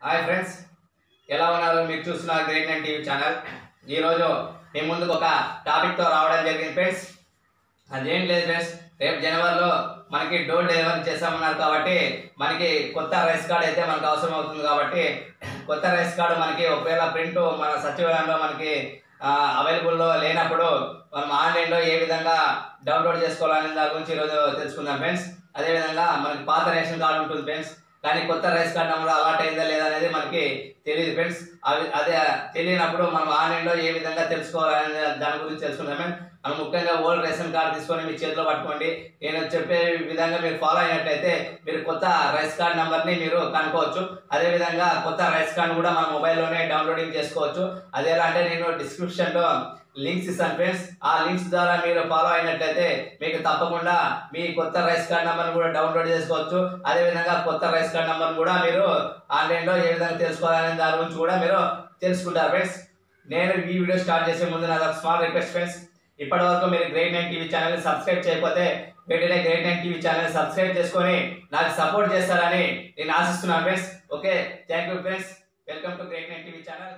hi friends ఎలా ఉన్నారు మీరు చూస్తున్నారు గ్రేట్ నైన్ టీవీ ఛానల్ ఈరోజు మీ ముందుకు ఒక టాపిక్తో రావడం జరిగింది ఫ్రెండ్స్ అదేం లేదు ఫ్రెండ్స్ రేపు జనవరిలో మనకి డోర్ డెలివరీ చేస్తామన్నారు కాబట్టి మనకి కొత్త రైస్ కార్డ్ అయితే మనకు అవసరం అవుతుంది కాబట్టి కొత్త రైస్ కార్డు మనకి ఒకవేళ ప్రింట్ మన సచివాలయంలో మనకి అవైలబుల్లో లేనప్పుడు మనం ఆన్లైన్లో ఏ విధంగా డౌన్లోడ్ చేసుకోవాలనే దాని గురించి ఈరోజు తెలుసుకుందాం ఫ్రెండ్స్ అదేవిధంగా మనకి పాత రేషన్ కార్డు ఉంటుంది ఫ్రెండ్స్ కానీ కొత్త రైస్ కార్డ్ నెంబర్ అలాట్ అయిందా లేదా అనేది మనకి తెలియదు ఫ్రెండ్స్ అవి అదే తెలియనప్పుడు మనం ఆన్లైన్లో ఏ విధంగా తెలుసుకోవాలనే దాని గురించి తెలుసుకుందాం ఫ్రెండ్స్ మనం ముఖ్యంగా ఓల్డ్ రేషన్ కార్డ్ తీసుకొని మీ చేతిలో పట్టుకోండి నేను చెప్పే విధంగా మీరు ఫాలో అయినట్టయితే మీరు కొత్త రైస్ కార్డ్ నెంబర్ని మీరు కనుక్కోవచ్చు అదేవిధంగా కొత్త రైస్ కార్డ్ కూడా మన మొబైల్లోనే డౌన్లోడింగ్ చేసుకోవచ్చు అదే ఎలా అంటే నేను డిస్క్రిప్షన్లో లింక్స్ ఇస్తాను ఫ్రెండ్స్ ఆ లింక్స్ ద్వారా మీరు ఫాలో అయినట్లయితే మీకు తప్పకుండా మీ కొత్త రైస్ కార్డ్ నెంబర్ కూడా డౌన్లోడ్ చేసుకోవచ్చు అదేవిధంగా కొత్త రైస్ కార్డ్ నెంబర్ కూడా మీరు ఆన్లైన్లో ఏ విధంగా తెలుసుకోవాలనే దాని గురించి కూడా మీరు తెలుసుకుంటారు ఫ్రెండ్స్ నేను ఈ వీడియో స్టార్ట్ చేసే ముందు నాది ఒక స్మాల్ రిక్వెస్ట్ ఫ్రెండ్స్ ఇప్పటి వరకు మీరు great nine TV channel subscribe చేయకపోతే వెంటనే great nine TV channel subscribe చేసుకొని నాకు సపోర్ట్ చేస్తారని నేను ఆశిస్తున్నాను friends okay thank you friends welcome to great nine TV channel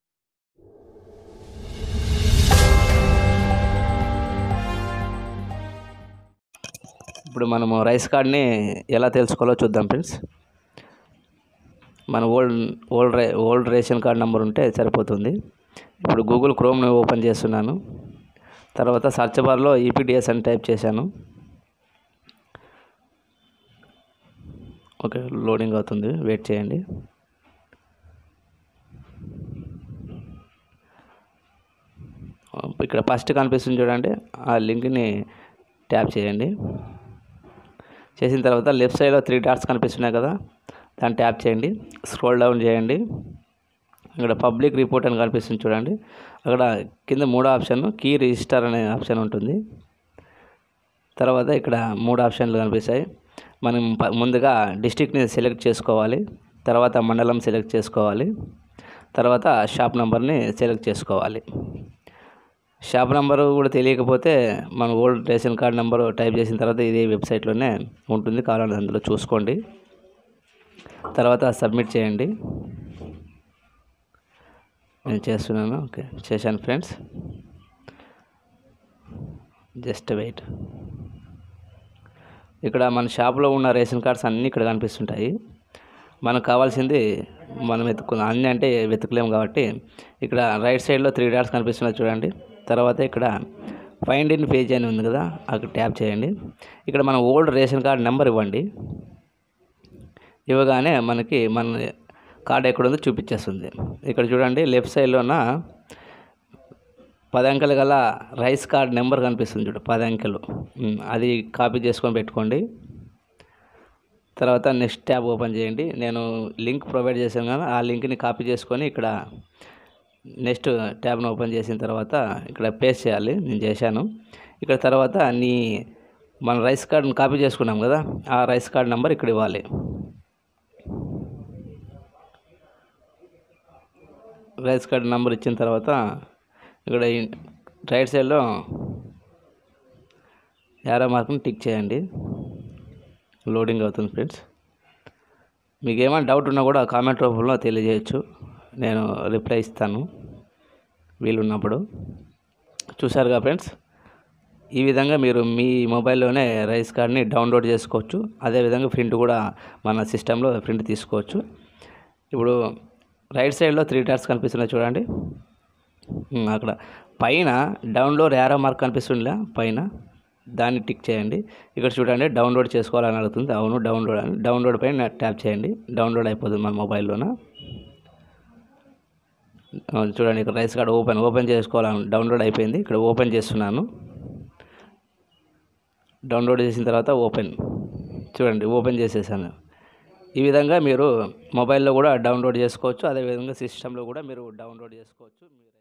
ఇప్పుడు మనము రైస్ కార్డ్ని ఎలా తెలుసుకోవాలో చూద్దాం ఫ్రెండ్స్ మన ఓల్డ్ ఓల్డ్ రే ఓల్డ్ రేషన్ కార్డ్ నెంబర్ ఉంటే సరిపోతుంది ఇప్పుడు గూగుల్ క్రోమ్ని ఓపెన్ చేస్తున్నాను తర్వాత సర్చ్ బార్లో ఈపీడిఎస్ అని టైప్ చేశాను ఓకే లోడింగ్ అవుతుంది వెయిట్ చేయండి ఇక్కడ ఫస్ట్ కనిపిస్తుంది చూడండి ఆ లింక్ని ట్యాప్ చేయండి చేసిన తర్వాత లెఫ్ట్ సైడ్లో త్రీ డాట్స్ కనిపిస్తున్నాయి కదా దాన్ని ట్యాప్ చేయండి స్క్రోల్ డౌన్ చేయండి ఇక్కడ పబ్లిక్ రిపోర్ట్ అని కనిపిస్తుంది చూడండి అక్కడ కింద మూడో ఆప్షన్ కీ రిజిస్టర్ అనే ఆప్షన్ ఉంటుంది తర్వాత ఇక్కడ మూడు ఆప్షన్లు కనిపిస్తాయి మనం ప- ముందుగా డిస్టిక్ని సెలెక్ట్ చేసుకోవాలి తర్వాత మండలం సెలెక్ట్ చేసుకోవాలి తర్వాత షాప్ నెంబర్ని సెలెక్ట్ చేసుకోవాలి షాప్ నెంబరు కూడా తెలియకపోతే మన old ration card number type చేసిన తర్వాత ఇదే వెబ్సైట్లోనే ఉంటుంది కావాలంటే అందులో చూసుకోండి తర్వాత సబ్మిట్ చేయండి నేను చేస్తున్నాను ఓకే చేశాను ఫ్రెండ్స్ జస్ట్ వెయిట్ ఇక్కడ మన షాప్లో ఉన్న రేషన్ కార్డ్స్ అన్నీ ఇక్కడ కనిపిస్తుంటాయి మనకు కావాల్సింది మనం వెతుక్కున్నాం అన్నీ అంటే వెతుకులేము కాబట్టి ఇక్కడ రైట్ సైడ్లో త్రీ డాట్స్ కనిపిస్తున్నాయి చూడండి తర్వాత ఇక్కడ ఫైండ్ ఇన్ పేజ్ అని ఉంది కదా అక్కడ ట్యాప్ చేయండి ఇక్కడ మన ఓల్డ్ రేషన్ కార్డ్ నెంబర్ ఇవ్వండి ఇవ్వగానే మనకి మన కార్డ్ ఎక్కడుందో చూపించేస్తుంది ఇక్కడ చూడండి లెఫ్ట్ సైడ్లోన పది అంకెలు గల రైస్ కార్డ్ నెంబర్ కనిపిస్తుంది చూడు పది అంకెలు ఉమ్, అది కాపీ చేసుకొని పెట్టుకోండి తర్వాత నెక్స్ట్ ట్యాబ్ ఓపెన్ చేయండి నేను లింక్ ప్రొవైడ్ చేశాను కదా ఆ లింక్ని కాపీ చేసుకొని ఇక్కడ నెక్స్ట్ ట్యాబ్ను ఓపెన్ చేసిన తర్వాత ఇక్కడ పేస్ట్ చేయాలి నేను చేశాను ఇక్కడ తర్వాత నీ మన రైస్ కార్డ్ని కాపీ చేసుకున్నాం కదా ఆ రైస్ కార్డ్ నెంబర్ ఇక్కడ ఇవ్వాలి రైస్ కార్డ్ నెంబర్ ఇచ్చిన తర్వాత ఇక్కడ ఈ రైట్ సైడ్లో యారో మార్క్ని టిక్ చేయండి లోడింగ్ అవుతుంది ఫ్రెండ్స్ మీకు ఏమైనా డౌట్ ఉన్నా కూడా కామెంట్ రూపంలో తెలియజేయచ్చు నేను రిప్లై ఇస్తాను వీలున్నప్పుడు చూసారుగా ఫ్రెండ్స్ ఈ విధంగా మీరు మీ మొబైల్లోనే రైస్ కార్డ్ని డౌన్లోడ్ చేసుకోవచ్చు అదేవిధంగా ప్రింట్ కూడా మన సిస్టంలో ప్రింట్ తీసుకోవచ్చు ఇప్పుడు రైట్ సైడ్లో త్రీ డాట్స్ కనిపిస్తున్నాయి చూడండి ఉమ్, అక్కడ పైన డౌన్లోడ్ యారో మార్క్ కనిపిస్తుందిలా పైన దాన్ని టిక్ చేయండి ఇక్కడ చూడండి డౌన్లోడ్ చేసుకోవాలని అడుగుతుంది అవును డౌన్లోడ్ అని డౌన్లోడ్ పైన ట్యాప్ చేయండి డౌన్లోడ్ అయిపోతుంది మన మొబైల్లోన ఆ, చూడండి ఇక్కడ రైస్ కార్డ్ ఓపెన్ ఓపెన్ చేసుకోవాలని డౌన్లోడ్ అయిపోయింది ఇక్కడ ఓపెన్ చేస్తున్నాను డౌన్లోడ్ చేసిన తర్వాత ఓపెన్ చూడండి ఓపెన్ చేసేసాను ఈ విధంగా మీరు మొబైల్లో కూడా డౌన్లోడ్ చేసుకోవచ్చు అదేవిధంగా సిస్టంలో కూడా మీరు డౌన్లోడ్ చేసుకోవచ్చు మీరు